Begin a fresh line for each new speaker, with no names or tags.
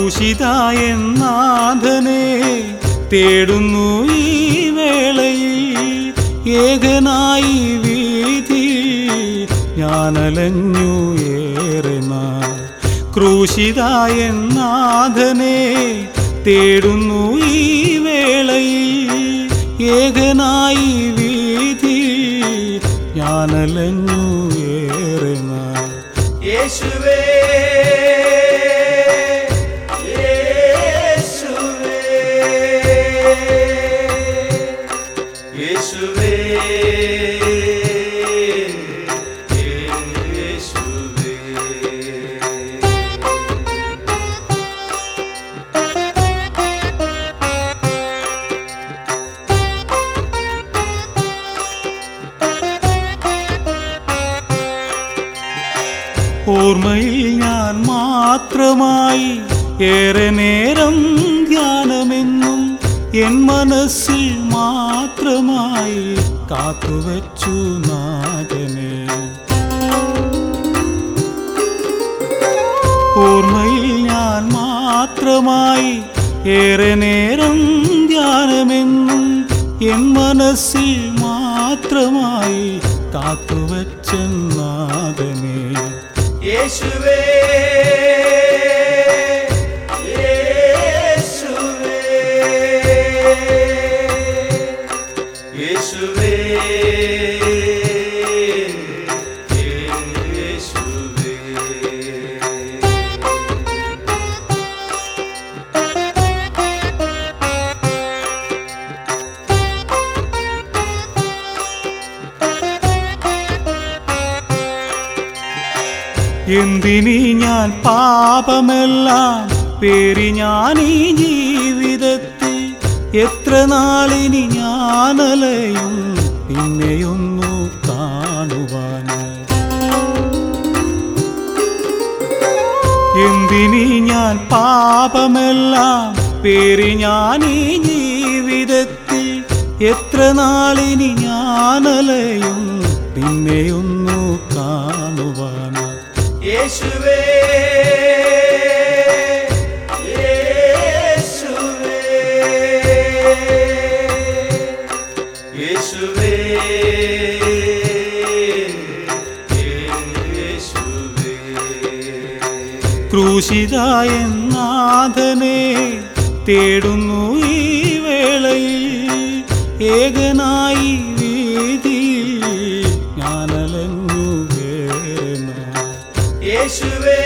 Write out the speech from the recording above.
ക്രൂശിതായ നാഥനെ തേടുന്നു ഈ വേളയിൽ ഏകനായി വീതി ഞാനലഞ്ഞു ഏറെ നാൾ ക്രൂശിതായ നാഥനെ തേടുന്നു ഈ വേളയിൽ ഏകനായി വീതി ഞാനലഞ്ഞു ഏറെ നാൾ
യേശുവേ യേശുവേ യേശുവേ യേശുവേ
ഓർമ്മയിൽ ഞാൻ മാത്രമായി ഏറെ നേരം ധ്യാനമെന്നും എൻ മനസ്സിൽ മാത്രമായി കാത്തുവച്ചു നാഥനെ ഓർമ്മയിൽ ഞാൻ മാത്രമായി ഏറെ നേരം ധ്യാനമെന്നും എൻ മനസ്സിൽ മാത്രമായി കാത്തുവച്ചെന്നാഥനെ
യേശുവേ യേശുവേ യേശുവേ യേശുവേ
എന്തിനീ ഞാൻ പാപമെല്ലാം പേറി ഞാൻ ഈ ജീവിതത്തിൽ എത്ര നാളിനി ഞാനലയും പിന്നെയൊന്നു കാണുവാനായി എന്തിനീ ഞാൻ പാപമെല്ലാം പേറി ഞാൻ ഈ ജീവിതത്തിൽ എത്ര നാളിനി ഞാനലയും പിന്നെയൊന്നു കാണുവാനായി
യേശുവേ യേശുവേ യേശുവേ യേശുവേ
ക്രൂശിതായ നാഥനെ തേടുന്നു ഈ വേളയിൽ ഏകനായി വീതിയിൽ ഞാനലഞ്ഞു വേറെ നാൾ
യേശുവേ